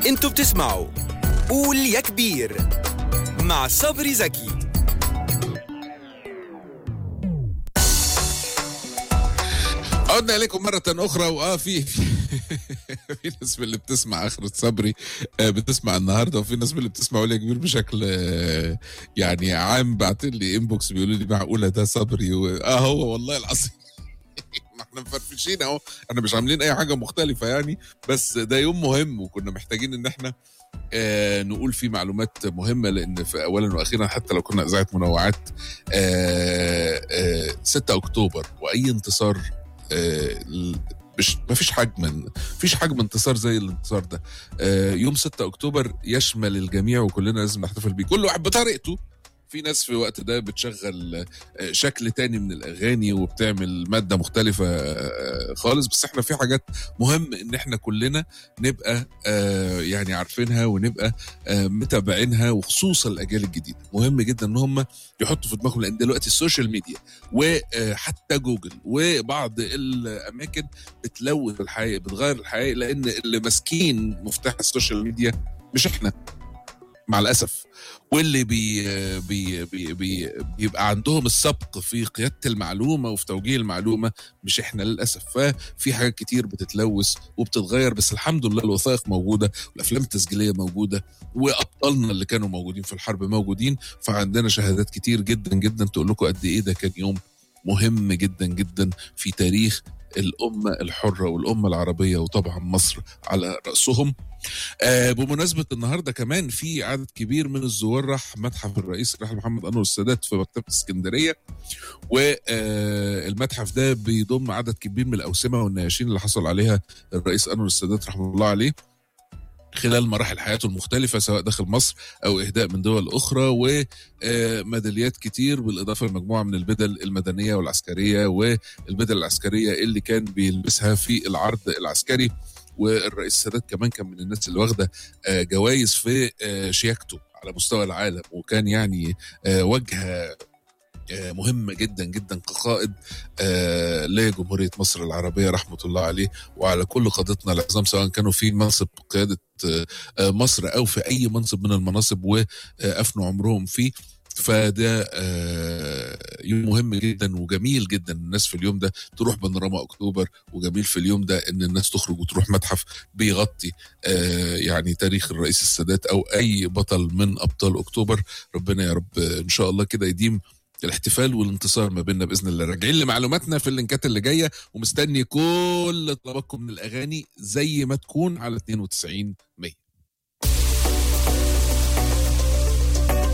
انتوا بتسمعوا قول يا كبير مع صبري زكي عدنا اليكم مره اخرى واه في في, في ناس من اللي بتسمع اخرة صبري آه، بتسمع النهارده وفي ناس من اللي بتسمع ولي كبير بشكل آه، يعني عام بعتين لي انبوكس بيقولوا لي معقوله ده صبري و... اه هو والله العظيم ما احنا مفرفشين اهو احنا مش عاملين اي حاجه مختلفه يعني بس ده يوم مهم وكنا محتاجين ان احنا آه نقول فيه معلومات مهمه لان في اولا واخيرا حتى لو كنا اذاعه منوعات آه آه 6 اكتوبر واي انتصار آه ال- مش ما فيش حجم فيش حجم انتصار زي الانتصار ده آه يوم 6 اكتوبر يشمل الجميع وكلنا لازم نحتفل بيه كل واحد بطريقته في ناس في الوقت ده بتشغل آه، شكل تاني من الاغاني وبتعمل ماده مختلفه آه، خالص بس احنا في حاجات مهم ان احنا كلنا نبقى آه، يعني عارفينها ونبقى آه، متابعينها وخصوصا الاجيال الجديده مهم جدا ان هم يحطوا في دماغهم لان دلوقتي السوشيال ميديا وحتى جوجل وبعض الاماكن بتلوث الحقائق بتغير الحقائق لان اللي ماسكين مفتاح السوشيال ميديا مش احنا مع الاسف واللي بي بي بي بي بيبقى عندهم السبق في قياده المعلومه وفي توجيه المعلومه مش احنا للاسف ففي حاجات كتير بتتلوث وبتتغير بس الحمد لله الوثائق موجوده والافلام التسجيليه موجوده وابطالنا اللي كانوا موجودين في الحرب موجودين فعندنا شهادات كتير جدا جدا تقول لكم قد ايه ده كان يوم مهم جدا جدا في تاريخ الأمة الحرة والأمة العربية وطبعا مصر على رأسهم آه بمناسبة النهاردة كمان في عدد كبير من الزوار راح متحف الرئيس الراحل محمد أنور السادات في مكتبة اسكندرية والمتحف ده بيضم عدد كبير من الأوسمة والنياشين اللي حصل عليها الرئيس أنور السادات رحمه الله عليه خلال مراحل حياته المختلفة سواء داخل مصر أو إهداء من دول أخرى وميداليات كتير بالإضافة لمجموعة من البدل المدنية والعسكرية والبدل العسكرية اللي كان بيلبسها في العرض العسكري والرئيس السادات كمان كان من الناس اللي واخدة آه، جوائز في آه، شياكته على مستوى العالم وكان يعني آه، وجهة آه، مهمة جدا جدا كقائد آه، لجمهورية مصر العربية رحمة الله عليه وعلى كل قادتنا العظام سواء كانوا في منصب قيادة آه، آه، مصر أو في أي منصب من المناصب وأفنوا عمرهم فيه فده آه، يوم مهم جدا وجميل جدا الناس في اليوم ده تروح بانوراما اكتوبر وجميل في اليوم ده ان الناس تخرج وتروح متحف بيغطي آه، يعني تاريخ الرئيس السادات او اي بطل من ابطال اكتوبر ربنا يا رب آه، ان شاء الله كده يديم الاحتفال والانتصار ما بيننا باذن الله راجعين لمعلوماتنا في اللينكات اللي جايه ومستني كل طلباتكم من الاغاني زي ما تكون على 92 100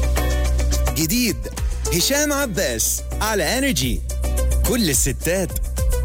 جديد هشام عباس على انرجي كل الستات